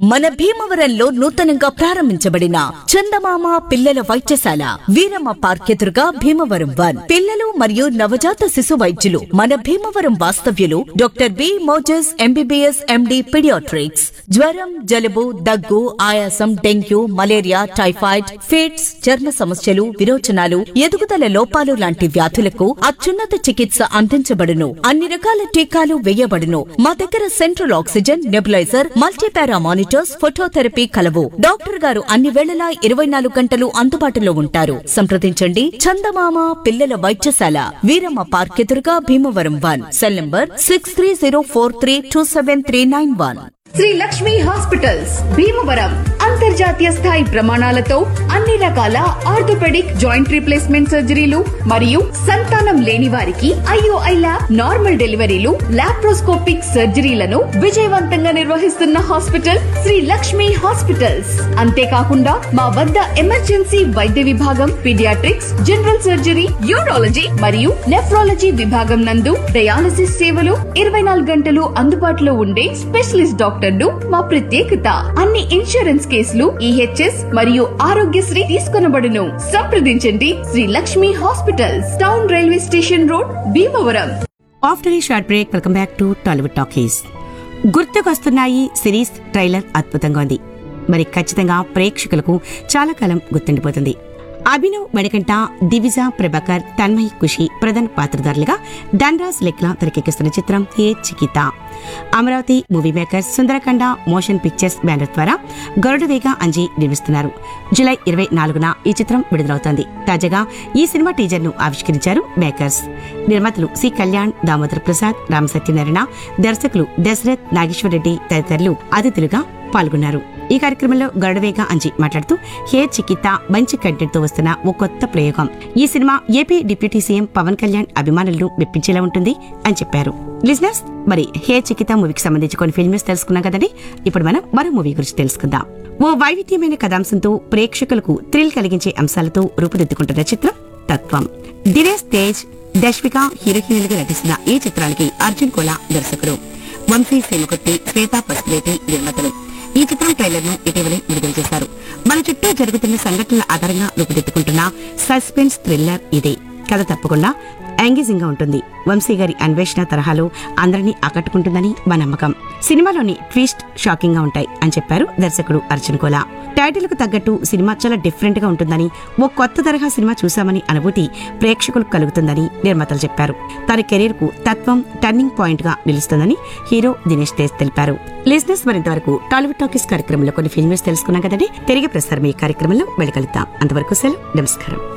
మన భీమవరంలో నూతనంగా ప్రారంభించబడిన చందమామ పిల్లల వైద్యశాల వీరమ్మ పార్క్ ఎదురుగా భీమవరం వన్ పిల్లలు మరియు నవజాత శిశు వైద్యులు మన భీమవరం వాస్తవ్యులు doctor B Moses MBBS MD paediatrics జ్వరం జలుబు దగ్గు ఆయాసం డెంగ్యూ మలేరియా టైఫాయిడ్ ఫిట్స్ చర్మ సమస్యలు విరోచనాలు ఎదుగుదల లోపాలు లాంటి వ్యాధులకు అత్యున్నత చికిత్స అందించబడును అన్ని రకాల టీకాలు వేయబడును మా దగ్గర central oxygen nebuliser multipara monitors phototherapy కలవు డాక్టర్ గారు అన్ని వేళలా ఇరవై నాలుగు గంటలు అందుబాటులో ఉంటారు సంప్రదించండి చందమామ పిల్లల వైద్యశాల వీరమ్మ పార్క్ ఎదురుగా Bhimavaram one cell number six three zero four three two seven three nine one Sri Lakshmi hospitals Bhimavaram అంతర్జాతీయ స్థాయి ప్రమాణాలతో అన్ని రకాల ఆర్థోపెడిక్ జాయింట్ రీప్లేస్మెంట్ సర్జరీలు మరియు సంతానం లేని వారికి ఐఓఐ ల్యాబ్ నార్మల్ డెలివరీలు లాప్రోస్కోపిక్ సర్జరీలను విజయవంతంగా నిర్వహిస్తున్న హాస్పిటల్ శ్రీ లక్ష్మి హాస్పిటల్స్ అంతేకాకుండా మా వద్ద ఎమర్జెన్సీ వైద్య విభాగం పీడియాట్రిక్స్ జనరల్ సర్జరీ యూరాలజీ మరియు నెఫ్రాలజీ విభాగం నందు డయాలసిస్ సేవలు ఇరవై నాలుగు గంటలు అందుబాటులో ఉండే స్పెషలిస్ట్ డాక్టర్లు మా ప్రత్యేకత అన్ని ఇన్సూరెన్స్ కేసులు ఈహెచ్ఎస్ మరియు ఆరోగ్యశ్రీ తీసుకొనబడును సంప్రదించండి Sri Lakshmi hospitals town railway station road Bhimavaram after ఈ short break welcome back to Tollywood talkies గుర్తుకొస్తున్నాయి సిరీస్ ట్రైలర్ అద్భుతంగా ఉంది మరి ఖచ్చితంగా ప్రేక్షకులకు చాలా కాలం గుర్తుండిపోతుంది అభినవ్ మణికంఠ దివిజ ప్రభాకర్ తన్మయ్ ఖుషి ప్రధాన పాత్రధారులుగా ధన్రాజ్ లెక్లా తెరకెక్కిస్తున్న చిత్రం ఏ చికిత Amaravati movie makers Sundarakanda motion pictures banner ద్వారా గరుడవేగ అంజీ నిర్మిస్తున్నారు జూలై ఇరవై నాలుగున ఈ చిత్రం విడుదలవుతోంది తాజాగా ఈ సినిమా టీజర్ ను ఆవిష్కరించారు మేకర్స్ నిర్మాతలు సి కళ్యాణ్ దామోదర్ ప్రసాద్ రామ్ సత్యనారాయణ దర్శకులు దశరథ్ నాగేశ్వర్ రెడ్డి తదితరులు అతిథులుగా పాల్గొన్నారు ఈ కార్యక్రమంలో గరుడవేగ అంజి మాట్లాడుతూ హే చికిత మంచి కంటెంట్ తో వస్తున్న ఓ కొత్త ప్రయోగం ఈ సినిమా AP deputy CM Pawan Kalyan అభిమానులను మెప్పించేలా ఉంటుంది అని చెప్పారు లిజనర్స్ మరి హే చికిత మూవీకి సంబంధించి కొన్ని ఫిల్మ్స్ తెలుసుకున్నాం కదండి ఇప్పుడు మనం మరో మూవీ గురించి తెలుసుకుందాం ఓ వైవిధ్యమైన కథాంశంతో ప్రేక్షకులకు థ్రిల్ కలిగించే అంశాలతో రూపుదిద్దుకుంటున్న చిత్రం తత్వం దినేష్ తేజ్ దశ్విక హీరోయిన్లుగా నటిస్తున్న ఈ చిత్రానికి అర్జున్ కోలా దర్శకుడు వంశీ సేమకొట్టి శ్వేతా పసుపులేటి నిర్మాతలు ఈ చిత్రం ట్రైలర్ ను ఇటీవలే విడుదల చేశారు మన చుట్టూ జరుగుతున్న సంఘటనల ఆధారంగా రూపుదిద్దుకుంటున్న సస్పెన్స్ థ్రిల్లర్ ఇదే కథ తప్పకుండా యాంగేజింగ్ గా ఉంటుంది వంశీ గారి అన్వేషణ తరహాలో అందరినీ ఆకట్టుకుంటుందని మా నమ్మకం సినిమాలోని ట్విస్ట్ షాకింగ్ గా ఉంటాయి అని చెప్పారు దర్శకుడు అర్జున్ కోలా టైటిల్ కు తగ్గట్టు సినిమా చాలా డిఫరెంట్ గా ఉంటుందని ఓ కొత్త తరహా సినిమా చూశామని అనుభూతి ప్రేక్షకులకు కలుగుతుందని నిర్మాతలు చెప్పారు తన కెరీర్ కు తత్వం టర్నింగ్ పాయింట్ గా నిలుస్తుందని హీరో దినేష్ తేజ్ తెలిపారు లిజినెస్ మరింత వరకు టాలీవుడ్ టాకీస్ కార్యక్రమంలో కొన్ని ఫిల్మ్స్ తెలుసుకున్నాం కదండి తిరిగి ప్రసారం ఈ కార్యక్రమంలో వెళ్ళగలుగుతాం అంతవరకు సెలవు నమస్కారం